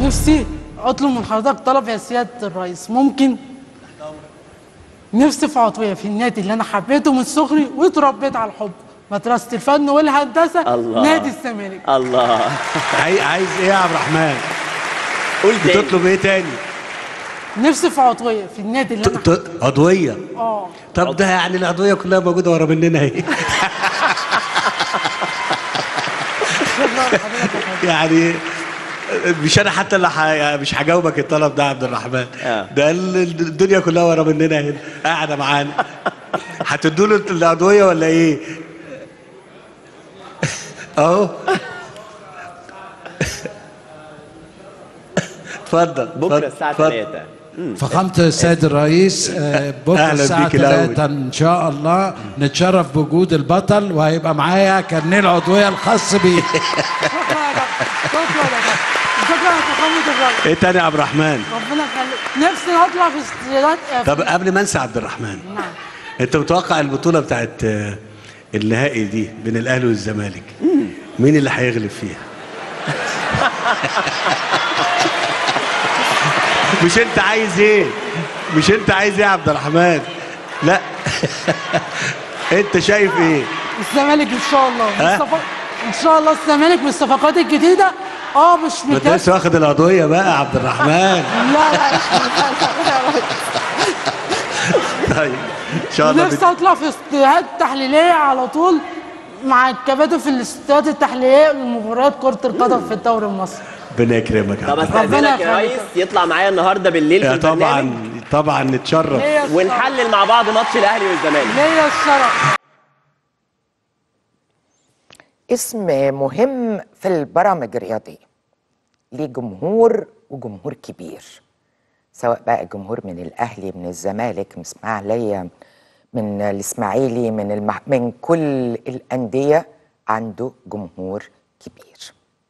نفسي اطلب من حضرتك طلب يا سياده الرئيس ممكن نفسي في عضويه في النادي اللي انا حبيته من صغري واتربيت على الحب مدرسه الفن والهندسه الله. نادي الزمالك الله عاي- عايز ايه يا عبد الرحمن قول تاني بتطلب ايه تاني نفسي في عضويه في النادي اللي انا ت- ت- عضويه اه طب ده يعني العضويه كلها موجوده ورا مننا اهي شكرا لحضرتك يا فندم. يعني مش انا حتى اللي ح... مش هجاوبك الطلب ده يا عبد الرحمن آه. ده ال- الدنيا كلها ورا مننا هنا قاعده معانا هتدوا له العضويه ولا ايه؟ اهو اتفضل بكره اتفضل، الساعه اتفضل. 3 فخامة السيد الرئيس آه، بكرة أهلاً الساعة بيك الأول. 3 إن شاء الله نتشرف بوجود البطل وهيبقى معايا كارنيه العضوية الخاص بيه شكرا يا دكتور شكرا يا دكتور شكرا يا فخامه الرئيس ايه تاني يا عبد الرحمن؟ ربنا يخليك نفسي اطلع في استديوهات طب قبل ما انسى عبد الرحمن نعم انت متوقع البطوله بتاعت آه، النهائي دي بين الاهلي والزمالك مين اللي هيغلب فيها مش انت عايز ايه مش انت عايز ايه يا عبد الرحمن لا انت شايف ايه الزمالك ان شاء الله ها؟ الصفق... ان شاء الله الزمالك من الصفقات الجديده اه مش ما انت متابع لسه واخد العضويه بقى يا عبد الرحمن لا لا لا لا طيب ان شاء الله نفسي اطلع في استديوهات تحليليه على طول مع الكباتن في الاستديوهات التحليليه لمباريات كره القدم في الدوري المصري ربنا يكرمك يا طب عبد الرحمن ربنا استاذنك يا يخليك. ريس يطلع معايا النهارده بالليل في يا البرنامج طبعا طبعا نتشرف ليا الشرف ونحلل مع بعض ماتش الاهلي والزمالك ليا الشرف اسم مهم في البرامج الرياضية ليه جمهور وجمهور كبير سواء بقى جمهور من الأهلي من الزمالك من إسماعيلية من الإسماعيلي من المح... من كل الأندية عنده جمهور كبير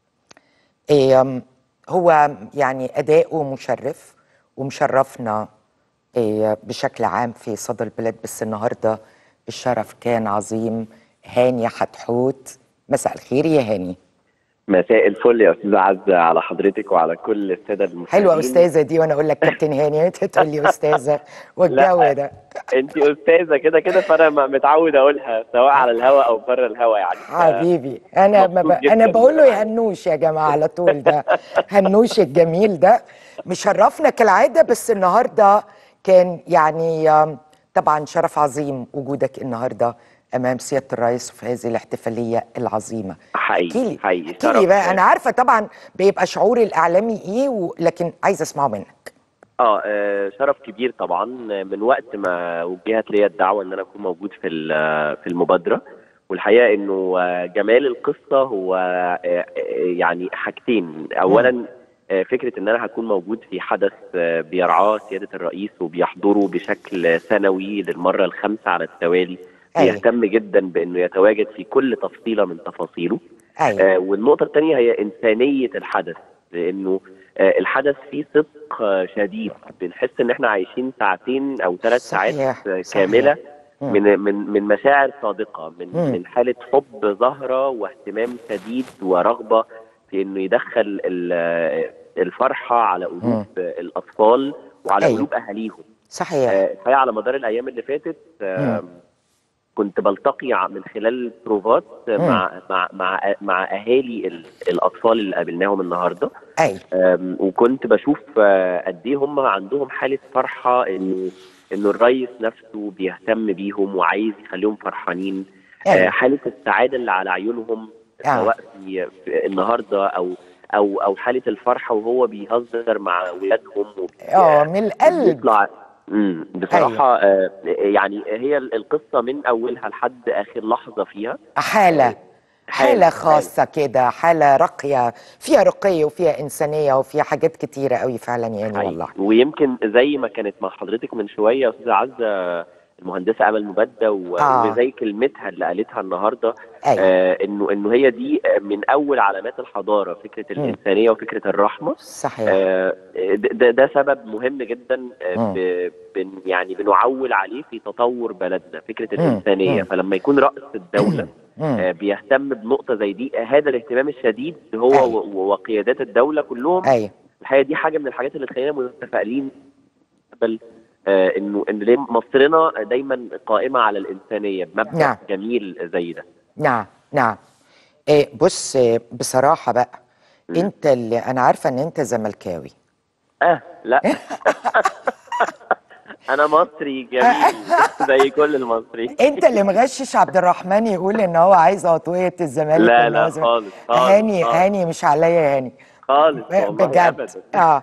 إيه أم، هو يعني أداؤه مشرف ومشرفنا إيه بشكل عام في صدى البلاد بس النهارده الشرف كان عظيم هاني حتحوت مساء الخير يا هاني مساء الفل يا استاذه عزه على حضرتك وعلى كل الساده المشاهدين حلوه استاذه دي وانا اقول لك كابتن هاني انت تقول لي استاذه والجو لا. ده انت استاذه كده كده فانا م- متعود اقولها سواء على الهواء او بره الهواء يعني ف- حبيبي انا ما ب... مبسوط انا جداً بقول له يا بالعكس. هنوش يا جماعه على طول ده هنوش الجميل ده مشرفنا كالعاده بس النهارده كان يعني آم، طبعا شرف عظيم وجودك النهارده امام سياده الرئيس في هذه الاحتفاليه العظيمه حقيقي احكيلي حقيقي احكيلي شرف. بقى انا عارفه طبعا بيبقى شعور الاعلامي ايه و... لكن عايزه اسمعه منك اه آه، شرف كبير طبعا من وقت ما وجهت لي الدعوه ان انا اكون موجود في ال- في المبادره والحقيقه انه آه، جمال القصه هو آه، آه، يعني حاجتين اولا آه، فكره ان انا هكون موجود في حدث آه، بيرعاه سياده الرئيس وبيحضره بشكل سنوي للمره الخامسه على التوالي أيوة. بيهتم جدا بانه يتواجد في كل تفصيله من تفاصيله ايوه آه، والنقطة الثانية هي إنسانية الحدث لأنه آه، الحدث فيه صدق آه، شديد بنحس إن إحنا عايشين ساعتين أو ثلاث صحيح، ساعات آه، صحيح. كاملة مم. من من من مشاعر صادقة من مم. من حالة حب ظاهرة واهتمام شديد ورغبة في إنه يدخل ال- آه، الفرحة على قلوب مم. آه، الأطفال وعلى أيوة. قلوب أهاليهم صحيح آه، الحقيقه على مدار الايام اللي فاتت آه، كنت بلتقي ع- من خلال بروفات آه، مم. مع مع مع مع اهالي ال- الاطفال اللي قابلناهم النهارده ايوه آم، وكنت بشوف آه، قد ايه هم عندهم حاله فرحه انه انه الريس نفسه بيهتم بيهم وعايز يخليهم فرحانين آه، أيوة. حاله السعاده اللي على عيونهم آه. سواء في في النهارده او او او حاله الفرحه وهو بيهزر مع ولادهم وبي- اه من القلب بيطلع امم بصراحه آه يعني هي ال- القصه من اولها لحد اخر لحظه فيها حالة حالة حالة. خاصة كده حالة راقية فيها رقي وفيها إنسانية وفيها حاجات كتيرة قوي فعلا يعني حقيقي. والله ويمكن زي ما كانت مع حضرتك من شويه يا استاذه عزه المهندسه امل مبدة و- آه. وزي كلمتها اللي قالتها النهارده أيوة. آه انه انه هي دي من اول علامات الحضاره فكره مم. الانسانيه وفكره الرحمه صحيح آه، ده, ده سبب مهم جدا آه، مم. ب- بن يعني بنعول عليه في تطور بلدنا فكره مم. الانسانيه مم. فلما يكون راس الدوله مم. آه، بيهتم بنقطه زي دي آه، هذا الاهتمام الشديد هو أيوة. و- وقيادات الدوله كلهم أيوة الحقيقه دي حاجه من الحاجات اللي تخلينا متفائلين بل آه انه ان ليه مصرنا دايما قائمه على الانسانيه بمبدا نعم. جميل زي ده نعم نعم إيه بص إيه بصراحة بقى انت اللي انا عارفة ان انت زملكاوي اه لا انا مصري جميل زي كل المصريين انت اللي مغشش عبد الرحمن يقول ان هو عايز عضوية الزمالك لا، وإن لا، هو زم- خالص، خالص، هاني خالص. هاني مش عليا هاني خالص والله بجد ابدا اه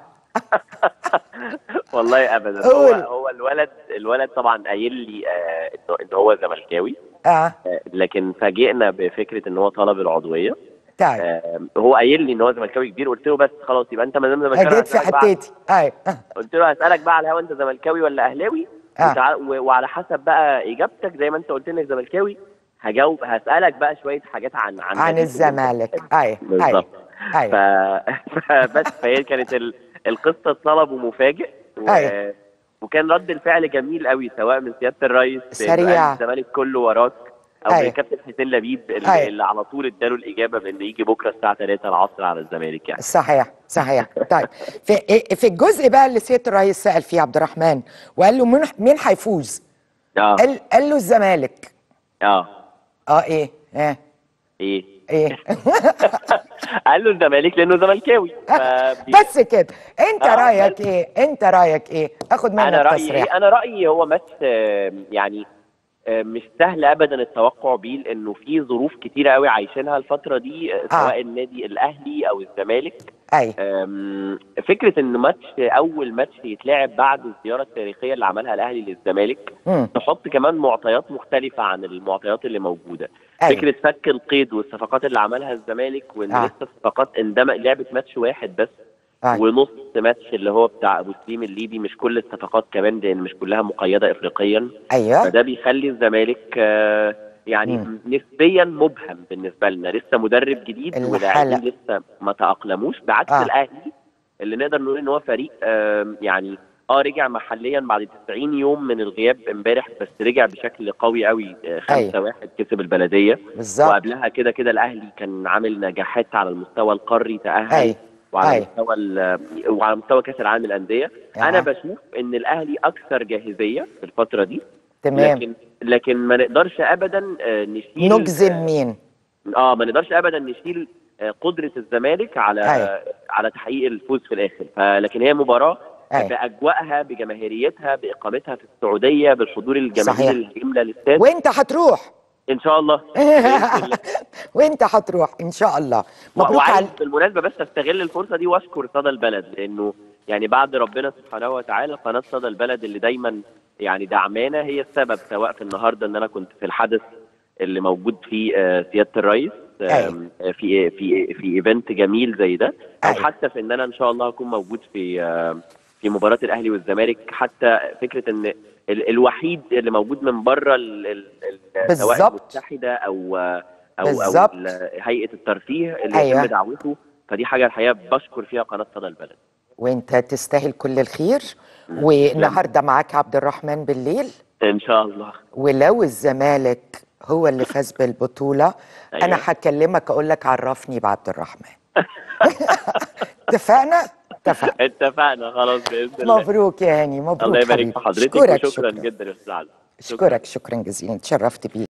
والله ابدا هو قول. هو الولد الولد طبعا قايل لي آه انه ان هو زملكاوي اه آه لكن فاجئنا بفكره ان هو طلب العضويه طيب آه هو قايل لي ان هو زملكاوي كبير قلت له بس خلاص يبقى انت ما دام زملكاوي جيت في هسألك بقى- حتتي اي قلت له هسالك بقى على الهوا انت زملكاوي ولا اهلاوي آه. وتع- و- وعلى حسب بقى اجابتك زي ما انت قلت انك زملكاوي هجاوب هسالك بقى شويه حاجات عن عن عن ناديك الزمالك اي اي بالظبط ف... اي فبس فهي كانت ال... القصه طلب مفاجئ و... أيوة. وكان رد الفعل جميل قوي سواء من سياده الرئيس سريع. إنه قال الزمالك كله وراك او من أيوة. الكابتن حسين لبيب اللي, أيوة. اللي على طول اداله الاجابه بانه يجي بكره الساعه 3 العصر على الزمالك يعني صحيح صحيح طيب في في الجزء بقى اللي سياده الرئيس سال فيه عبد الرحمن وقال له مين مين هيفوز؟ اه قال قال له الزمالك اه اه ايه اه ايه ايه قال له الزمالك لانه زملكاوي فبي- بس كده انت آه، رايك بس. ايه انت رايك ايه اخد منك انا رايي تصريح إيه؟ انا رايي هو ماتش آه، يعني آه، مش سهل ابدا التوقع بيه لانه في ظروف كتيره قوي عايشينها الفتره دي آه، سواء النادي الاهلي او الزمالك اي أم، فكره ان ماتش اول ماتش يتلعب بعد الزياره التاريخيه اللي عملها الاهلي للزمالك مم. تحط كمان معطيات مختلفه عن المعطيات اللي موجوده أيوة. فكره فك القيد والصفقات اللي عملها الزمالك وان آه. لسه الصفقات اندمج لعبت ماتش واحد بس أي. ونص ماتش اللي هو بتاع ابو سليم الليبي مش كل الصفقات كمان لان مش كلها مقيده افريقيا ايوه فده بيخلي الزمالك آه، يعني مم. نسبيا مبهم بالنسبه لنا لسه مدرب جديد الحلقة. ولاعبين لسه ما تاقلموش بعكس آه. آه. الاهلي اللي نقدر نقول ان هو فريق آم، يعني اه رجع محليا بعد 90 يوم من الغياب امبارح بس رجع بشكل قوي قوي 5 واحد كسب البلديه بالظبط وقبلها كده كده الاهلي كان عامل نجاحات على المستوى القاري تاهل أي. وعلى أي. مستوى ال- وعلى مستوى كاس العالم للانديه أها. انا بشوف ان الاهلي اكثر جاهزيه في الفتره دي تمام لكن لكن ما نقدرش ابدا آه، نشيل نجزم مين اه ما نقدرش ابدا نشيل آه، قدره الزمالك على أيوة. على تحقيق الفوز في الاخر فلكن هي مباراه أيوة. باجواءها بجماهيريتها باقامتها في السعوديه بالحضور صحيح. الجماهيري اللي هيملى الاستاد وانت هتروح ان شاء الله بإذن الله. وانت هتروح ان شاء الله مبروك وعايز على بالمناسبه بس استغل الفرصه دي واشكر صدى البلد لانه يعني بعد ربنا سبحانه وتعالى قناه صدى البلد اللي دايما يعني دعمانا هي السبب سواء في النهارده ان انا كنت في الحدث اللي موجود فيه آه، سياده الرئيس آم، آه، في في في ايفنت جميل زي ده او أيوة. حتى في ان انا ان شاء الله هكون موجود في آه، في مباراه الاهلي والزمالك حتى فكره ان ال- الوحيد اللي موجود من بره ال- ال- ال- سواء بالظبط. المتحده او او او بالظبط. ال- هيئه الترفيه اللي أيوة. يتم دعوته فدي حاجه الحقيقه بشكر فيها قناه صدى البلد وانت تستاهل كل الخير والنهارده معاك عبد الرحمن بالليل ان شاء الله ولو الزمالك هو اللي فاز بالبطولة أيوة. أنا هكلمك أقول لك عرفني بعبد الرحمن اتفقنا؟ اتفقنا اتفقنا خلاص باذن الله مبروك يا هاني مبروك الله يبارك حبيبي. في حضرتك أشكرك وشكرا شكرا جدا يا استاذ علي أشكرك شكرا جزيلا اتشرفت بيك